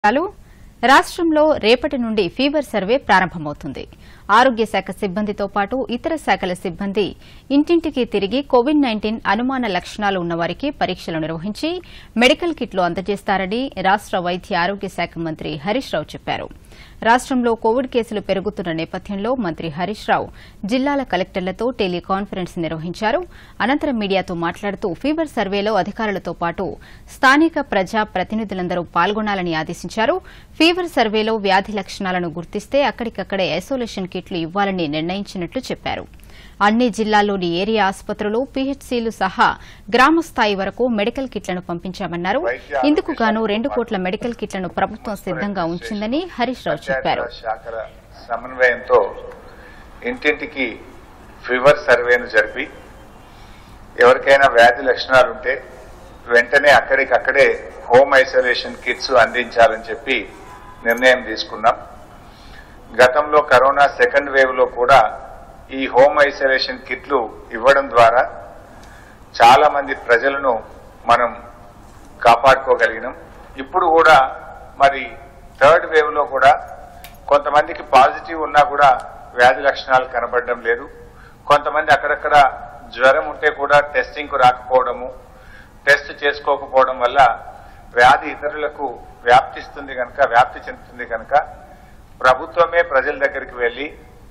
చాలు రాష్ట్రంలో రేపటి నుండి ఫీవర్ సర్వే ప్రారంభమవుతుంది ఆరోగ్య శాఖ సిబ్బందితో పాటు ఇతర శాఖల సిబ్బంది ఇంటింటికి తిరిగి కోవిడ్ నైన్టీన్ అనుమాన లక్షణాలు ఉన్నవారికి పరీక్షలు నిర్వహించి మెడికల్ కిట్లు అందజేస్తారని రాష్ట వైద్య ఆరోగ్య శాఖ మంత్రి హరీష్ రావు చెప్పారు రాష్ట్రంలో కోవిడ్ కేసులు పెరుగుతున్న నేపథ్యంలో మంత్రి హరీష్ రావు జిల్లాల కలెక్టర్లతో టెలికాన్ఫరెన్స్ నిర్వహించారు అనంతరం మీడియాతో మాట్లాడుతూ ఫీవర్ సర్వేలో అధికారులతో పాటు స్థానిక ప్రజా ప్రతినిధులందరూ పాల్గొనాలని ఆదేశించారు ఫీవర్ సర్వేలో వ్యాధి లక్షణాలను గుర్తిస్తే అక్కడికక్కడే ఐసోలేషన్ కిట్లు ఇవ్వాలని నిర్ణయించినట్లు చెప్పారు అన్ని జిల్లాల్లోని ఏరియా ఆసుపత్రులు పీహెచ్సీలు సహా గ్రామ స్థాయి వరకు మెడికల్ కిట్లను పంపించామన్నారు ఇందుకు గాను రెండు కోట్ల మెడికల్ కిట్లను ప్రభుత్వం సిద్దంగా ఉంచిందని హరీష్ రావు చెప్పారు పంచాయతీరాజ్ శాఖల సమన్వయంతో ఇంటింటికి ఫీవర్ సర్వేను జరిపి ఎవరికైనా వ్యాధి లక్షణాలు ఉంటే వెంటనే అక్కడికక్కడే హోమ్ ఐసోలేషన్ కిట్స్ అందించాలని చెప్పి నిర్ణయం తీసుకున్నాం గతంలో కరోనా సెకండ్ వేవ్ లో కూడా ఈ హోమ్ ఐసోలేషన్ కిట్లు ఇవ్వడం ద్వారా చాలా మంది ప్రజలను మనం కాపాడుకోగలిగినాం ఇప్పుడు కూడా మరి థర్డ్ వేవ్ లో కూడా కొంతమందికి పాజిటివ్ ఉన్నా కూడా వ్యాధి లక్షణాలు కనబడడం లేదు కొంతమంది అక్కడక్కడ జ్వరం ఉంటే కూడా టెస్టింగ్ కు రాకపోవడము టెస్ట్ చేసుకోకపోవడం వల్ల వ్యాధి ఇతరులకు వ్యాప్తిస్తుంది కనుక వ్యాప్తి చెందుతుంది కనుక ప్రభుత్వమే ప్రజల దగ్గరికి వెళ్లి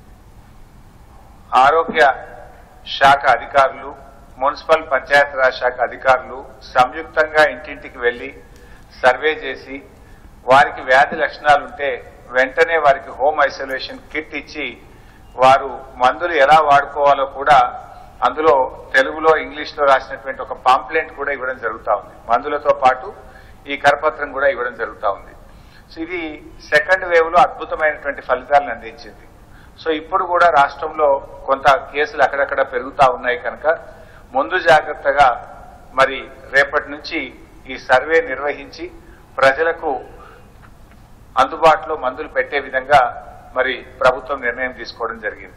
ఆరోగ్య శాఖ అధికారులు మున్సిపల్ పంచాయతీరాజ్ శాఖ అధికారులు సంయుక్తంగా ఇంటింటికి వెళ్లి సర్వే చేసి వారికి వ్యాధి లక్షణాలు ఉంటే వెంటనే వారికి హోమ్ ఐసోలేషన్ కిట్ ఇచ్చి వారు మందులు ఎలా వాడుకోవాలో కూడా అందులో తెలుగులో ఇంగ్లీష్ లో రాసినటువంటి ఒక పాంప్లెంట్ కూడా ఇవ్వడం జరుగుతా ఉంది మందులతో పాటు ఈ కరపత్రం కూడా ఇవ్వడం జరుగుతా ఉంది సో ఇది సెకండ్ వేవ్ లో అద్భుతమైనటువంటి ఫలితాలను అందించింది సో ఇప్పుడు కూడా రాష్ట్రంలో కొంత కేసులు అక్కడక్కడ పెరుగుతా ఉన్నాయి కనుక ముందు జాగ్రత్తగా మరి రేపటి నుంచి ఈ సర్వే నిర్వహించి ప్రజలకు అందుబాటులో మందులు పెట్టే విధంగా మరి ప్రభుత్వం నిర్ణయం తీసుకోవడం జరిగింది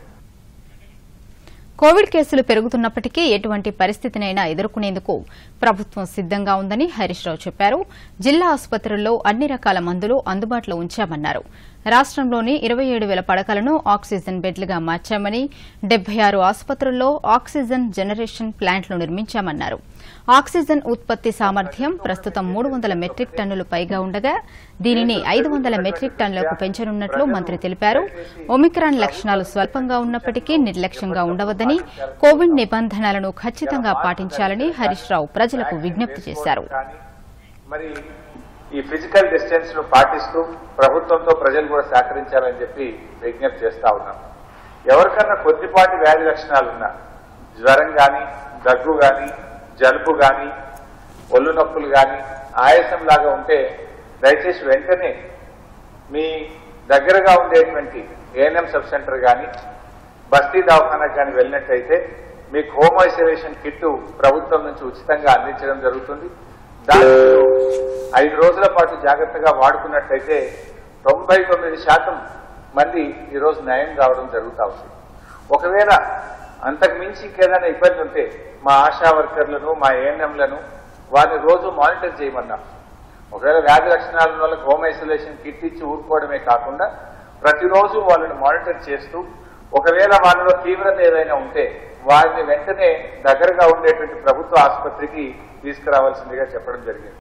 కోవిడ్ కేసులు పెరుగుతున్నప్పటికీ ఎటువంటి పరిస్థితినైనా ఎదుర్కొనేందుకు ప్రభుత్వం సిద్దంగా ఉందని హరీష్ రావు చెప్పారు జిల్లా ఆసుపత్రుల్లో అన్ని రకాల మందులు అందుబాటులో ఉంచామన్నారు రాష్ట్రంలోని ఇరవై ఏడు వేల పడకలను ఆక్సిజన్ బెడ్లుగా మార్చామని డెబ్బై ఆరు ఆసుపత్రుల్లో ఆక్సిజన్ జనరేషన్ ప్లాంట్లు నిర్మించామన్నారు ఆక్సిజన్ ఉత్పత్తి సామర్థ్యం ప్రస్తుతం మూడు వందల మెట్రిక్ టన్నులు పైగా ఉండగా దీనిని ఐదు వందల మెట్రిక్ టన్నులకు పెంచనున్నట్లు మంత్రి తెలిపారు ఒమిక్రాన్ లక్షణాలు స్వల్పంగా ఉన్నప్పటికీ నిర్లక్ష్యంగా ఉండవద్దని కోవిడ్ నిబంధనలను ఖచ్చితంగా పాటించాలని హరీష్ రావు ప్రజలకు విజ్ఞప్తి చేశారు కానీ మరి ఈ ఫిజికల్ డిస్టెన్స్ ను పాటిస్తూ ప్రభుత్వంతో ప్రజలు కూడా సహకరించాలని చెప్పి విజ్ఞప్తి చేస్తా ఉన్నాం ఎవరికన్నా కొద్దిపాటి వ్యాధి లక్షణాలున్నా జ్వరం గాని దగ్గు గాని జలుబు గాని ఒళ్ళు నొప్పులు గాని ఆయాసం లాగా ఉంటే దయచేసి వెంటనే మీ దగ్గరగా ఉండేటువంటి ఏఎన్ఎం సబ్ సెంటర్ కానీ బస్తీ దవాఖానకు కానీ వెళ్ళినట్టయితే మీకు హోమ్ ఐసోలేషన్ కిట్ ప్రభుత్వం నుంచి ఉచితంగా అందించడం జరుగుతుంది దాన్ని మీరు ఐదు రోజుల పాటు జాగ్రత్తగా వాడుకున్నట్టయితే తొంభై తొమ్మిది శాతం మంది ఈరోజు నయం కావడం జరుగుతా ఉంది ఒకవేళ అంతకు మించి ఇంకేదైనా ఇబ్బంది ఉంటే మా ఆశా వర్కర్లను మా ఏఎన్ఎంలను వారిని రోజు మానిటర్ చేయమన్నాం ఒకవేళ వ్యాధి లక్షణాలు ఉన్న వాళ్ళకి హోమ్ ఐసోలేషన్ కిట్ ఇచ్చి ఊరుకోవడమే కాకుండా ప్రతిరోజు వాళ్ళని మానిటర్ చేస్తూ ఒకవేళ వాళ్ళలో తీవ్రత ఏదైనా ఉంటే వారిని వెంటనే దగ్గరగా ఉండేటువంటి ప్రభుత్వ ఆసుపత్రికి తీసుకురావాల్సిందిగా చెప్పడం జరిగింది